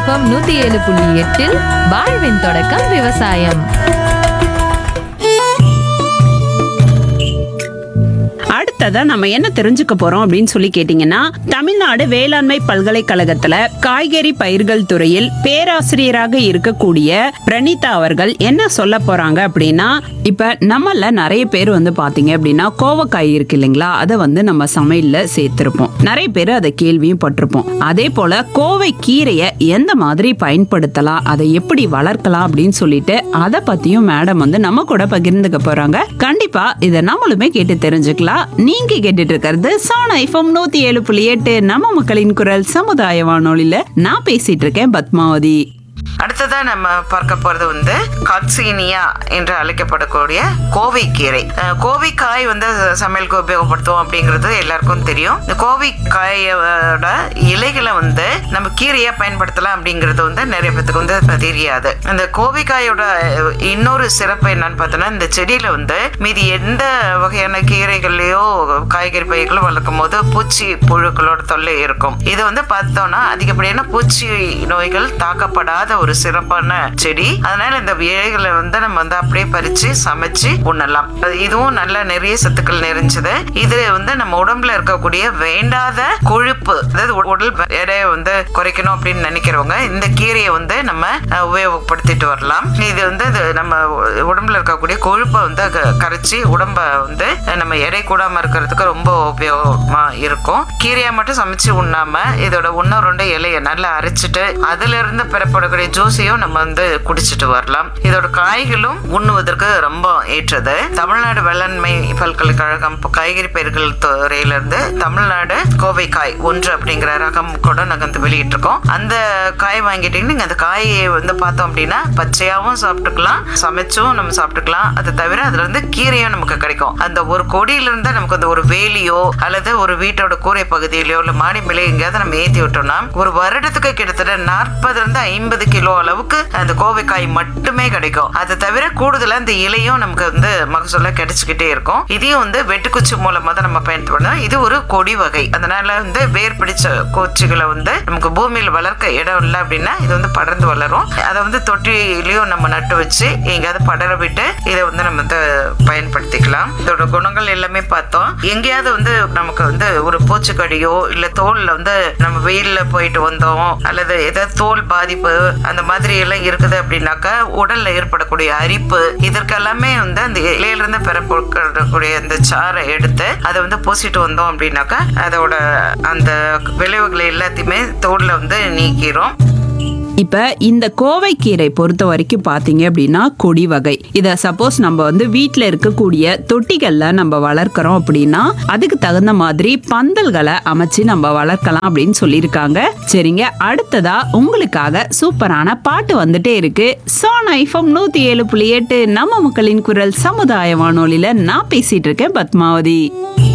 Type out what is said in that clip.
FM நூத்தி ஏழு புள்ளி எட்டில் வாழ்வின் தொடக்கம் விவசாயம் அடுத்ததா நம்ம என்ன தெரிஞ்சுக்க போறோம் அப்படின்னு சொல்லி கேட்டீங்கன்னா தமிழ்நாடு வேளாண்மை பல்கலைக்கழகத்துல காய்கறி பயிர்கள் துறையில் பேராசிரியராக இருக்கக்கூடிய பிரணீதா அவர்கள் என்ன சொல்ல போறாங்க அப்படின்னா இப்ப நம்மள நிறைய பேர் வந்து பாத்தீங்க அப்படின்னா கோவக்காய் இருக்கு இல்லைங்களா அதை வந்து நம்ம சமையல்ல சேர்த்திருப்போம் நிறைய பேர் அதை கேள்வியும் பட்டிருப்போம் அதே போல கோவை கீரையை எந்த மாதிரி பயன்படுத்தலாம் அதை எப்படி வளர்க்கலாம் அப்படின்னு சொல்லிட்டு அதை பத்தியும் மேடம் வந்து நம்ம கூட பகிர்ந்துக்க போறாங்க கண்டிப்பா இதை நம்மளுமே கேட்டு தெரிஞ்சுக்கலாம் நீங்க கேட்டுட்டு இருக்கிறது சோனா ஐஃபம் நூத்தி ஏழு புள்ளி எட்டு நம்ம மக்களின் குரல் சமுதாய வானொலியில நான் பேசிட்டு இருக்கேன் பத்மாவதி அடுத்ததா நம்ம பார்க்க போறது வந்து காட்சீனியா என்று அழைக்கப்படக்கூடிய கோவைக்கீரை அஹ் கோவைக்காய் வந்து சமையலுக்கு உபயோகப்படுத்துவோம் அப்படிங்கிறது எல்லாருக்கும் தெரியும் இந்த கோவைக்காயோட இலைகளை வந்து நம்ம கீரையா பயன்படுத்தலாம் அப்படிங்கிறது வந்து நிறைய பேத்துக்கு வந்து தெரியாது அந்த கோவைக்காயோட அஹ், இன்னொரு சிறப்பு என்னன்னு பார்த்தோன்னா இந்த செடியில வந்து மீதி எந்த வகையான கீரைகள்லயோ காய்கறி பயிர்களும் வளர்க்கும் போது பூச்சி புழுக்களோட தொல்லை இருக்கும் இது வந்து பார்த்தோம்னா அதிகப்படியான பூச்சி நோய்கள் தாக்கப்படாத ஒரு சிறப்பான செடி அதனால இந்த இலைகளை வந்து நம்ம வந்து அப்படியே பறிச்சு சமைச்சு உண்ணலாம் அது இதுவும் நல்ல நிறைய சத்துக்கள் நிறைஞ்சது இது வந்து நம்ம உடம்புல இருக்கக்கூடிய வேண்டாத கொழுப்பு அதாவது உ- உடல் எடையை வந்து குறைக்கணும் அப்படின்னு நினைக்கிறவங்க இந்த கீரையை வந்து நம்ம அஹ், உபயோகப்படுத்திட்டு வரலாம் இது வந்து இது நம்ம உ- உடம்புல இருக்கக்கூடிய கொழுப்பை வந்து க- கரைச்சி உடம்ப வந்து அஹ், நம்ம எடை கூடாம இருக்கிறதுக்கு ரொம்ப உபயோகமா இருக்கும் கீரையை மட்டும் சமைச்சு உண்ணாம இதோட ஒன்னு ரெண்டு இலையை நல்லா அரைச்சிட்டு அதுல இருந்து பெறப்படக்கூடிய ஜூஸையும் நம்ம வந்து குடிச்சிட்டு வரலாம் இதோட காய்களும் உண்ணுவதற்கு ரொம்ப ஏற்றது தமிழ்நாடு வேளாண்மை பல்கலைக்கழகம் இப்ப காய்கறி பயிர்கள் துறையில இருந்து தமிழ்நாடு கோவை காய் ஒன்று அப்படிங்கிற ரகம் கூட நாங்க வந்து வெளியிட்டிருக்கோம் அந்த காய் வாங்கிட்டீங்கன்னா நீங்க அந்த காயை வந்து பார்த்தோம் அப்படின்னா பச்சையாவும் சாப்பிட்டுக்கலாம் சமைச்சும் நம்ம சாப்பிட்டுக்கலாம் அது தவிர அதுல இருந்து கீரையும் நமக்கு கிடைக்கும் அந்த ஒரு கொடியில இருந்து நமக்கு அந்த ஒரு வேலியோ அல்லது ஒரு வீட்டோட கூரை பகுதியிலயோ இல்ல மாடி மேலே எங்கேயாவது நம்ம ஏத்தி விட்டோம்னா ஒரு வருடத்துக்கு கிட்டத்தட்ட நாற்பதுல இருந்து ஐம்பது கிலோ அளவுக்கு அந்த கோவைக்காய் மட்டுமே கிடைக்கும் அது தவிர கூடுதலா இந்த இலையும் நமக்கு வந்து மகசூல கிடைச்சுக்கிட்டே இருக்கும் இதையும் வந்து வெட்டுக்குச்சி மூலமா தான் நம்ம பயன்படுத்தணும் இது ஒரு கொடி வகை அதனால வந்து வேர் பிடிச்ச பூச்சிகளை வந்து நமக்கு பூமியில் வளர்க்க இடம் இல்லை அப்படின்னா இது வந்து படர்ந்து வளரும் அதை வந்து தொட்டிலையும் நம்ம நட்டு வச்சு எங்கேயாவது படர விட்டு இதை வந்து நம்ம வந்து பயன்படுத்திக்கலாம் இதோட குணங்கள் எல்லாமே பார்த்தோம் எங்கேயாவது வந்து நமக்கு வந்து ஒரு பூச்சிக்கடியோ இல்ல தோல்ல வந்து நம்ம வெயில்ல போயிட்டு வந்தோம் அல்லது ஏதாவது தோல் பாதிப்பு அந்த மாதிரி எல்லாம் இருக்குது அப்படின்னாக்கா உடல்ல ஏற்படக்கூடிய அரிப்பு இதற்கெல்லாமே வந்து அந்த இலையில இருந்து பெறக்கூடிய அந்த சாறை எடுத்து அதை வந்து பூசிட்டு வந்தோம் அப்படின்னாக்கா அதோட அந்த விளைவுகளை எல்லாத்தையுமே தோல்ல வந்து நீக்கிறோம் இப்ப இந்த கோவைக்கீரை பொறுத்த வரைக்கும் பாத்தீங்க அப்படின்னா கொடி வகை இத சப்போஸ் நம்ம வந்து வீட்ல இருக்கக்கூடிய தொட்டிகள்ல நம்ம வளர்க்கறோம் அப்படின்னா அதுக்கு தகுந்த மாதிரி பந்தல்களை அமைச்சு நம்ம வளர்க்கலாம் அப்படின்னு சொல்லியிருக்காங்க சரிங்க அடுத்ததா உங்களுக்காக சூப்பரான பாட்டு வந்துட்டே இருக்கு சோன் ஐஃபம் நூத்தி ஏழு புள்ளி எட்டு நம்ம மக்களின் குரல் சமுதாய வானொலியில நான் பேசிட்டு இருக்கேன் பத்மாவதி